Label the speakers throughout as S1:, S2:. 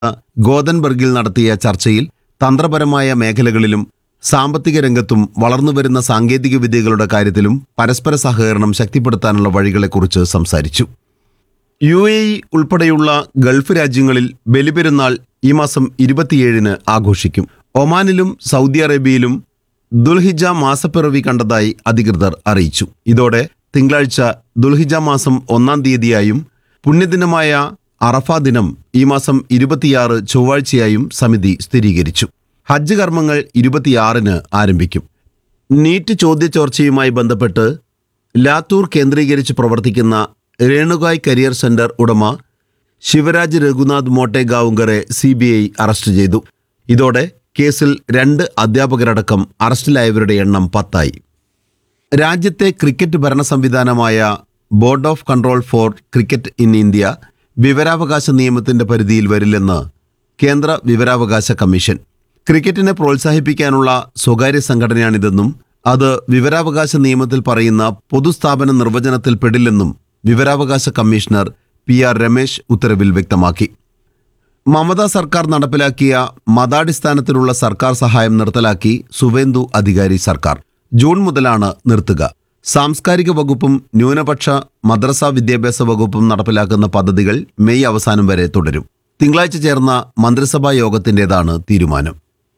S1: ഗോതൻബർഗിൽ നടത്തിയ ചർച്ചയിൽ തന്ത്രപരമായ മേഖലകളിലും സാമ്പത്തിക രംഗത്തും വളർന്നുവരുന്ന സാങ്കേതിക വിദ്യകളുടെ കാര്യത്തിലും പരസ്പര സഹകരണം ശക്തിപ്പെടുത്താനുള്ള വഴികളെക്കുറിച്ച് സംസാരിച്ചു യു എ ഇ ഉൾപ്പെടെയുള്ള ഗൾഫ് രാജ്യങ്ങളിൽ ബലിപെരുന്നാൾ ഈ മാസം ഇരുപത്തിയേഴിന് ആഘോഷിക്കും ഒമാനിലും സൗദി അറേബ്യയിലും ദുൽഹിജ മാസപ്പിറവി കണ്ടതായി അധികൃതർ അറിയിച്ചു ഇതോടെ തിങ്കളാഴ്ച ദുൽഹിജ മാസം ഒന്നാം തീയതിയായും പുണ്യദിനമായ അറഫ ദിനം ഈ മാസം ഇരുപത്തിയാറ് ചൊവ്വാഴ്ചയായും സമിതി സ്ഥിരീകരിച്ചു ഹജ്ജ് കർമ്മങ്ങൾ ഇരുപത്തിയാറിന് ആരംഭിക്കും നീറ്റ് ചോദ്യചോർച്ചയുമായി ബന്ധപ്പെട്ട് ലാത്തൂർ കേന്ദ്രീകരിച്ച് പ്രവർത്തിക്കുന്ന രേണുകായ് കരിയർ സെന്റർ ഉടമ ശിവരാജ് രഘുനാഥ് മോട്ടേഗാവുങ്കറെ സി ബി ഐ അറസ്റ്റ് ചെയ്തു ഇതോടെ കേസിൽ രണ്ട് അധ്യാപകരടക്കം അറസ്റ്റിലായവരുടെ എണ്ണം പത്തായി രാജ്യത്തെ ക്രിക്കറ്റ് ഭരണ സംവിധാനമായ board of control for cricket in India വിവരാവകാശ നിയമത്തിന്റെ പരിധിയിൽ വരില്ലെന്ന് കേന്ദ്ര വിവരാവകാശ കമ്മീഷൻ ക്രിക്കറ്റിനെ പ്രോത്സാഹിപ്പിക്കാനുള്ള സ്വകാര്യ സംഘടനയാണിതെന്നും അത് വിവരാവകാശ നിയമത്തിൽ പറയുന്ന പൊതുസ്ഥാപന നിർവചനത്തിൽ പെടില്ലെന്നും വിവരാവകാശ കമ്മീഷണർ പി ആർ രമേശ് ഉത്തരവിൽ വ്യക്തമാക്കി മമതാ സർക്കാർ നടപ്പിലാക്കിയ മതാടിസ്ഥാനത്തിലുള്ള സർക്കാർ സഹായം നിർത്തലാക്കി സുവേന്ദു അധികാരി സർക്കാർ ജൂൺ മുതലാണ് നിർത്തുക സാംസ്കാരിക വകുപ്പും ന്യൂനപക്ഷ മദ്രസ വിദ്യാഭ്യാസ വകുപ്പും നടപ്പിലാക്കുന്ന പദ്ധതികൾ മെയ് അവസാനം വരെ തുടരും തിങ്കളാഴ്ച ചേർന്ന മന്ത്രിസഭാ യോഗത്തിന്റേതാണ് തീരുമാനം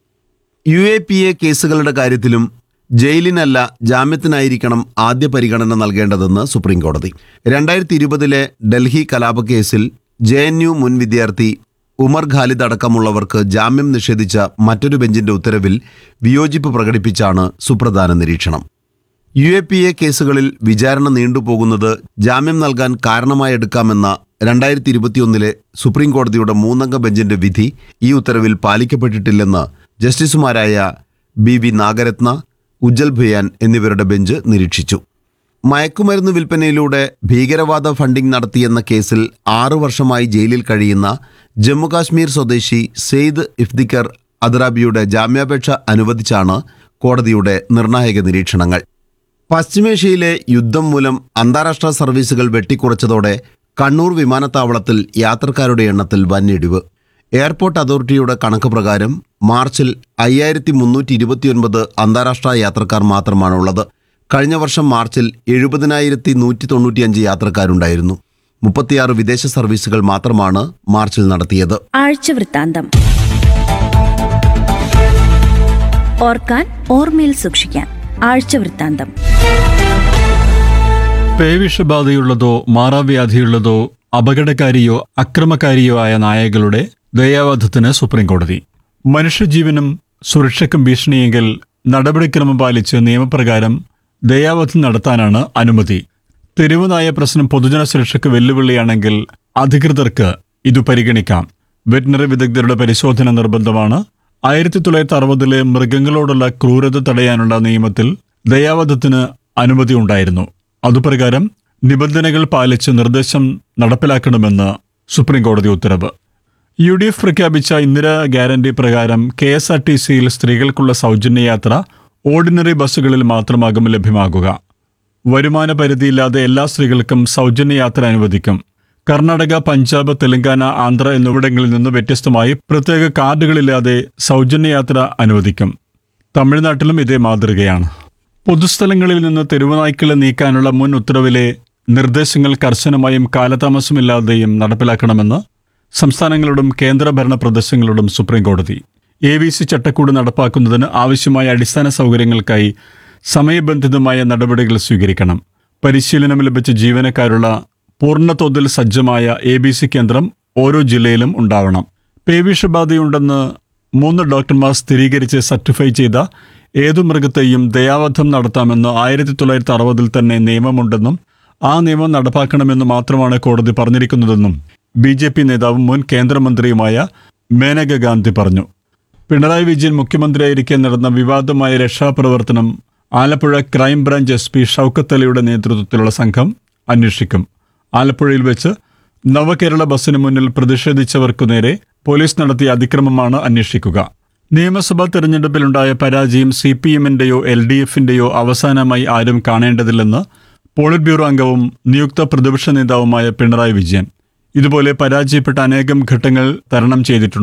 S1: യു എ പി എ കേസുകളുടെ കാര്യത്തിലും ജയിലിനല്ല ജാമ്യത്തിനായിരിക്കണം ആദ്യ പരിഗണന നൽകേണ്ടതെന്ന് സുപ്രീം കോടതി രണ്ടായിരത്തി ഇരുപതിലെ ഡൽഹി കലാപക്കേസിൽ ജെ എൻ യു മുൻ വിദ്യാർത്ഥി ഉമർ ഖാലിദ് അടക്കമുള്ളവർക്ക് ജാമ്യം നിഷേധിച്ച മറ്റൊരു ബെഞ്ചിന്റെ ഉത്തരവിൽ വിയോജിപ്പ് പ്രകടിപ്പിച്ചാണ് സുപ്രധാന നിരീക്ഷണം യു എ പി എ കേസുകളിൽ വിചാരണ നീണ്ടുപോകുന്നത് ജാമ്യം നൽകാൻ കാരണമായെടുക്കാമെന്ന രണ്ടായിരത്തി ഇരുപത്തിയൊന്നിലെ സുപ്രീം കോടതിയുടെ മൂന്നംഗ ബെഞ്ചിന്റെ വിധി ഈ ഉത്തരവിൽ പാലിക്കപ്പെട്ടിട്ടില്ലെന്ന് ജസ്റ്റിസുമാരായ ബി വി നാഗരത്ന ഉജ്ജൽ ഭയാൻ എന്നിവരുടെ ബെഞ്ച് നിരീക്ഷിച്ചു മയക്കുമരുന്ന് വിൽപ്പനയിലൂടെ ഭീകരവാദ ഫണ്ടിംഗ് നടത്തിയെന്ന കേസിൽ ആറു വർഷമായി ജയിലിൽ കഴിയുന്ന ജമ്മുകാശ്മീർ സ്വദേശി സെയ്ദ് ഇഫ്തിക്കർ അദ്രാബിയുടെ ജാമ്യാപേക്ഷ അനുവദിച്ചാണ് കോടതിയുടെ നിർണായക നിരീക്ഷണങ്ങൾ പശ്ചിമേഷ്യയിലെ യുദ്ധം മൂലം അന്താരാഷ്ട്ര സർവീസുകൾ വെട്ടിക്കുറച്ചതോടെ കണ്ണൂർ വിമാനത്താവളത്തിൽ യാത്രക്കാരുടെ എണ്ണത്തിൽ വൻ ഇടിവ് എയർപോർട്ട് അതോറിറ്റിയുടെ കണക്ക് പ്രകാരം മാർച്ചിൽ അയ്യായിരത്തി മുന്നൂറ്റി ഇരുപത്തിയൊൻപത് അന്താരാഷ്ട്ര യാത്രക്കാർ മാത്രമാണുള്ളത് കഴിഞ്ഞ വർഷം മാർച്ചിൽ എഴുപതിനായിരത്തി നൂറ്റി തൊണ്ണൂറ്റിയഞ്ച് യാത്രക്കാരുണ്ടായിരുന്നു മുപ്പത്തിയാറ് വിദേശ സർവീസുകൾ മാത്രമാണ് മാർച്ചിൽ നടത്തിയത്
S2: ആഴ്ചവൃത്താന്തം ഓർക്കാൻ ഓർമ്മയിൽ സൂക്ഷിക്കാൻ ആഴ്ചവൃത്താന്തം
S3: പേവിഷബാധയുള്ളതോ മാറാവ്യാധിയുള്ളതോ അപകടകാരിയോ അക്രമകാരിയോ ആയ നായകളുടെ ദയാവധത്തിന് സുപ്രീംകോടതി മനുഷ്യജീവനും സുരക്ഷയ്ക്കും ഭീഷണിയെങ്കിൽ നടപടിക്രമം പാലിച്ച് നിയമപ്രകാരം ദയാവധം നടത്താനാണ് അനുമതി തെരുവുനായ പ്രശ്നം പൊതുജന സുരക്ഷയ്ക്ക് വെല്ലുവിളിയാണെങ്കിൽ അധികൃതർക്ക് ഇത് പരിഗണിക്കാം വെറ്റിനറി വിദഗ്ധരുടെ പരിശോധന നിർബന്ധമാണ് ആയിരത്തി തൊള്ളായിരത്തി അറുപതിലെ മൃഗങ്ങളോടുള്ള ക്രൂരത തടയാനുള്ള നിയമത്തിൽ ദയാവധത്തിന് അനുമതി ഉണ്ടായിരുന്നു അതുപ്രകാരം നിബന്ധനകൾ പാലിച്ച് നിർദ്ദേശം നടപ്പിലാക്കണമെന്ന് സുപ്രീംകോടതി ഉത്തരവ് യു ഡി എഫ് പ്രഖ്യാപിച്ച ഇന്ദിരാ ഗ്യാരണ്ടി പ്രകാരം കെ എസ് ആർ ടി സിയിൽ സ്ത്രീകൾക്കുള്ള സൗജന്യ യാത്ര ഓർഡിനറി ബസ്സുകളിൽ മാത്രമാകും ലഭ്യമാകുക വരുമാന പരിധിയില്ലാതെ എല്ലാ സ്ത്രീകൾക്കും സൗജന്യ യാത്ര അനുവദിക്കും കർണാടക പഞ്ചാബ് തെലങ്കാന ആന്ധ്ര എന്നിവിടങ്ങളിൽ നിന്ന് വ്യത്യസ്തമായി പ്രത്യേക കാർഡുകളില്ലാതെ സൗജന്യ യാത്ര അനുവദിക്കും തമിഴ്നാട്ടിലും ഇതേ മാതൃകയാണ് പൊതുസ്ഥലങ്ങളിൽ നിന്ന് തെരുവുനായ്ക്കളെ നീക്കാനുള്ള മുൻ ഉത്തരവിലെ നിർദ്ദേശങ്ങൾ കർശനമായും കാലതാമസമില്ലാതെയും നടപ്പിലാക്കണമെന്ന് സംസ്ഥാനങ്ങളോടും കേന്ദ്രഭരണ പ്രദേശങ്ങളോടും സുപ്രീംകോടതി എ വി സി ചട്ടക്കൂട് നടപ്പാക്കുന്നതിന് ആവശ്യമായ അടിസ്ഥാന സൗകര്യങ്ങൾക്കായി സമയബന്ധിതമായ നടപടികൾ സ്വീകരിക്കണം പരിശീലനം ലഭിച്ച ജീവനക്കാരുള്ള പൂർണ്ണതോതിൽ സജ്ജമായ എ ബി സി കേന്ദ്രം ഓരോ ജില്ലയിലും ഉണ്ടാവണം പേവിഷബാധയുണ്ടെന്ന് മൂന്ന് ഡോക്ടർമാർ സ്ഥിരീകരിച്ച് സർട്ടിഫൈ ചെയ്ത ഏതു മൃഗത്തെയും ദയാവധം നടത്താമെന്ന് ആയിരത്തി തൊള്ളായിരത്തി അറുപതിൽ തന്നെ നിയമമുണ്ടെന്നും ആ നിയമം നടപ്പാക്കണമെന്ന് മാത്രമാണ് കോടതി പറഞ്ഞിരിക്കുന്നതെന്നും ബി ജെ പി നേതാവും മുൻ കേന്ദ്രമന്ത്രിയുമായ മേനക ഗാന്ധി പറഞ്ഞു പിണറായി വിജയൻ മുഖ്യമന്ത്രിയായിരിക്കെ നടന്ന വിവാദമായ രക്ഷാപ്രവർത്തനം Alappuzha crime branch S P Shoukath അലിയുടെ നേതൃത്വത്തിലുള്ള സംഘം അന്വേഷിക്കും ആലപ്പുഴയിൽ വെച്ച് നവകേരള ബസ്സിന് മുന്നിൽ പ്രതിഷേധിച്ചവർക്കു നേരെ പോലീസ് നടത്തിയ അതിക്രമമാണ് അന്വേഷിക്കുക നിയമസഭാ തെരഞ്ഞെടുപ്പിലുണ്ടായ പരാജയം സി പി എമ്മിന്റെയോ എൽ ഡി എഫിന്റെയോ അവസാനമായി ആരും കാണേണ്ടതില്ലെന്ന് പോളിറ്റ് ബ്യൂറോ അംഗവും നിയുക്ത പ്രതിപക്ഷ നേതാവുമായ പിണറായി വിജയൻ ഇതുപോലെ പരാജയപ്പെട്ട അനേകം ഘട്ടങ്ങൾ തരണം ചെയ്തിട്ടുണ്ട്